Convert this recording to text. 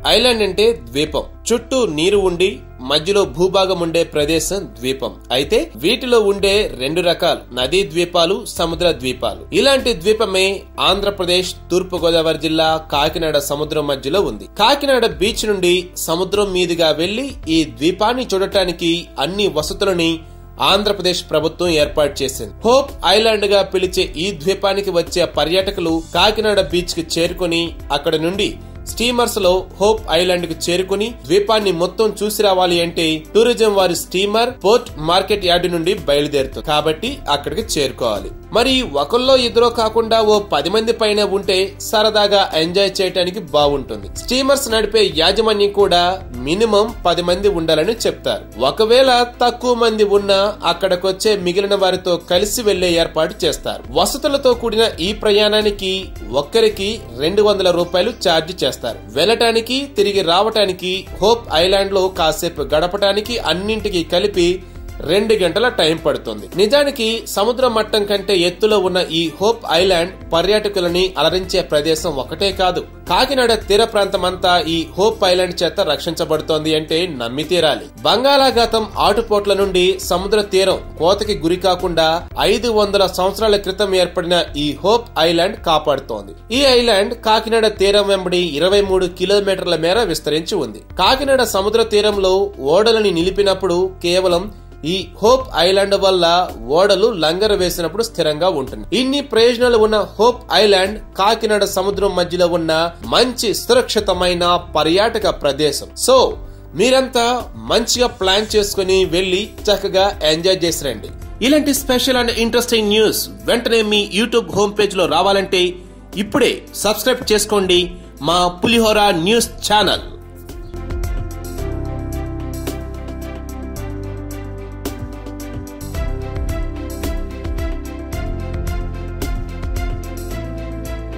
island అంటే ద్వీపం చుట్టూ నీరు ఉండి మధ్యలో భూభాగం ఉండే ప్రదేశం ద్వీపం అయితే వీటిలో ఉండే రెండు రకాలు నదీ ద్వీపాలు సముద్ర ద్వీపాలు ఇలాంటి ద్వీపమే ఆంధ్రప్రదేశ్ తూర్పు గోదావరి జిల్లా కాకినాడ సముద్రం మధ్యలో ఉంది కాకినాడ బీచ్ నుండి సముద్రం మీదుగా వెళ్లి ఈ ద్వీపాన్ని చూడటానికి అన్ని వసతులని ఆంధ్రప్రదేశ్ ప్రభుత్వం ఏర్పాటు చేసింది హోప్ ఐలాండ్ గా పిలిచే ఈ ద్వీపానికి వచ్చే పర్యాటకులు కాకినాడ బీచ్ కి చేరుకుని అక్కడ నుండి స్టీమర్స్ లో హోప్ ఐలాండ్ కు చేరుకుని ద్వీపాన్ని మొత్తం చూసి రావాలి అంటే టూరిజం వారి స్టీమర్ పోర్ట్ మార్కెట్ యార్డ్ నుండి బయలుదేరుతుంది కాబట్టి అక్కడికి చేరుకోవాలి మరి ఒకళ్ళో ఇద్దరో కాకుండా ఓ పది మంది పైన ఉంటే సరదాగా ఎంజాయ్ చేయడానికి బాగుంటుంది స్టీమర్స్ నడిపే యాజమాన్యం కూడా మినిమం పది మంది ఉండాలని చెప్తారు ఒకవేళ తక్కువ మంది ఉన్నా అక్కడికొచ్చే మిగిలిన వారితో కలిసి వెళ్లే ఏర్పాటు చేస్తారు వసతులతో కూడిన ఈ ప్రయాణానికి ఒక్కరికి రెండు వందల రూపాయలు ఛార్జ్ చేస్తారు వెళ్ళటానికి తిరిగి రావటానికి హోప్ ఐలాండ్ లో కాసేపు గడపటానికి అన్నింటికి కలిపి రెండు గంటల టైం పడుతుంది నిజానికి సముద్ర మట్టం కంటే ఎత్తులో ఉన్న ఈ హోప్ ఐలాండ్ పర్యాటకులని అలరించే ప్రదేశం ఒకటే కాదు కాకినాడ తీర ప్రాంతం అంతా ఈ హోప్ ఐలాండ్ చేత రక్షించబడుతోంది అంటే నమ్మి తీరాలి బంగాళాఘాతం ఆటుపోట్ల నుండి సముద్ర తీరం కోతకి గురి కాకుండా ఐదు వందల సంవత్సరాల క్రితం ఏర్పడిన ఈ హోప్ ఐలాండ్ కాపాడుతోంది ఈ ఐలాండ్ కాకినాడ తీరం వెంబడి ఇరవై మూడు కిలోమీటర్ల మేర విస్తరించి ఉంది కాకినాడ సముద్ర తీరంలో ఓడలని నిలిపినప్పుడు కేవలం ఈ హోప్ ఐలాండ్ వల్ల ఓడలు లంగర వేసినప్పుడు స్థిరంగా ఉంటుంది ఇన్ని ప్రయోజనాలు ఉన్న హోప్ ఐలాండ్ కాకినాడ సముద్రం మధ్యలో ఉన్న మంచి సురక్షితమైన పర్యాటక ప్రదేశం సో మీరంతా మంచిగా ప్లాన్ చేసుకుని వెళ్లి చక్కగా ఎంజాయ్ చేసి రండి ఇలాంటి స్పెషల్ అండ్ ఇంట్రెస్టింగ్ న్యూస్ వెంటనే మీ యూట్యూబ్ హోమ్ పేజ్ లో రావాలంటే ఇప్పుడే సబ్స్క్రైబ్ చేసుకోండి మా పులిహోర న్యూస్ ఛానల్